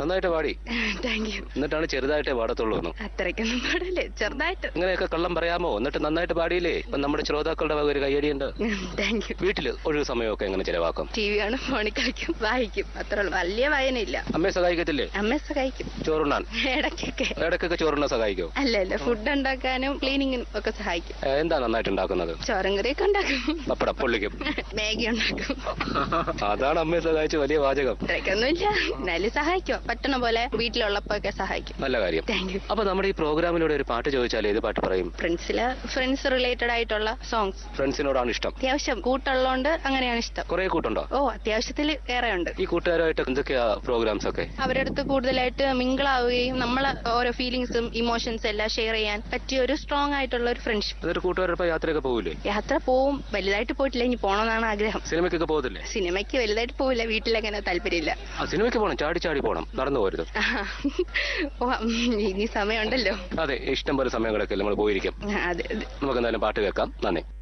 നന്നായിട്ട് പാടി thank you എന്നിട്ടാണ് ചെറുതായിട്ടേ പാടത്തുള്ളൂ എന്ന് അത്രയ്ക്കൊന്നും പാടില്ലേ ചെറുതായിട്ട് ഇങ്ങനെയൊക്കെ കള്ളം പറയാമോ എന്നിട്ട് നന്നായിട്ട് പാടിയില്ലേ ഇപ്പൊ നമ്മുടെ ശ്രോതാക്കളുടെ വക ഒരു കയ്യടിയുണ്ട് താങ്ക് യു വീട്ടില് ഒഴിവ് സമയമൊക്കെ എങ്ങനെ ചെലവാക്കും ടി വി ആണ് ഫോണിൽ കളിക്കും വായിക്കും അത്രേ ഉള്ളൂ വലിയ വായനയില്ല അമ്മയെ സഹായിക്കത്തില്ലേ അമ്മ സഹായിക്കും ചോറുണ്ണാൻ ഇടയ്ക്കൊക്കെ ഇടയ്ക്കൊക്കെ ചോറുണ്ണാൻ സഹായിക്കോ അല്ല അല്ല ഫുഡ് ഉണ്ടാക്കാനും ക്ലീനിങ്ങിനും ഒക്കെ സഹായിക്കും ഏ, എന്താ നന്നായിട്ട് ഉണ്ടാക്കുന്നത് ചോറും കറിയൊക്കെ ഉണ്ടാക്കും പപ്പടം പൊള്ളിക്കും മാഗി ഉണ്ടാക്കും അതാണ് അമ്മയെ സഹായിച്ച വലിയ വാചകം ഇത്രയ്ക്കൊന്നുമില്ല എന്നാലും സഹായിക്കും പറ്റണ പോലെ വീട്ടിലുള്ളപ്പോ ഒക്കെ സഹായിക്കും നല്ല കാര്യം താങ്ക് യു അപ്പൊ നമ്മുടെ ഈ പ്രോഗ്രാമിലൂടെ ഒരു പാട്ട് ചോദിച്ചാൽ ഏത് പാട്ട് പറയും ഫ്രണ്ട്സില് ഫ്രണ്ട്സ് റിലേറ്റഡ് ആയിട്ടുള്ള സോങ്സ് ഫ്രണ്ട്സിനോടാണ് ഇഷ്ടം അത്യാവശ്യം കൂട്ടുള്ളതുകൊണ്ട് അങ്ങനെയാണ് ഇഷ്ടം കുറെ കൂട്ടുണ്ടോ ഓ അത്യാവശ്യത്തിൽ ഏറെ ഉണ്ട് ഈ കൂട്ടുകാരുമായിട്ട് എന്തൊക്കെയാ പ്രോഗ്രാംസ് ഒക്കെ അവരുടെ അടുത്ത് കൂടുതലായിട്ട് മിങ്കിളാവുകയും നമ്മളെ ഓരോ ഫീലിങ്സും ഇമോഷൻസ് എല്ലാം ഷെയർ ചെയ്യാൻ പറ്റിയ ഒരു സ്ട്രോങ് ആയിട്ടുള്ള ഒരു ഫ്രണ്ട്ഷിപ്പ് അതൊരു കൂട്ടുകാരൊപ്പം യാത്രയൊക്കെ പോകില്ലേ യാത്ര പോവും വലുതായിട്ട് പോയിട്ടില്ല ഇനി പോണമെന്നാണ് ആഗ്രഹം സിനിമയ്ക്കൊക്കെ പോകത്തില്ലേ സിനിമയ്ക്ക് വലുതായിട്ട് പോവില്ല വീട്ടിലങ്ങനെ താല്പര്യമില്ല ആ സിനിമയ്ക്ക് പോകണം ചാടി ചാടി പോകണം നടന്നു പോരുത് ഓ ഇനി സമയമുണ്ടല്ലോ അതെ ഇഷ്ടം പോലെ സമയങ്ങളൊക്കെ നമ്മൾ പോയിരിക്കും അതെ അതെ നമുക്ക് എന്തായാലും പാട്ട് കേൾക്കാം നന്ദി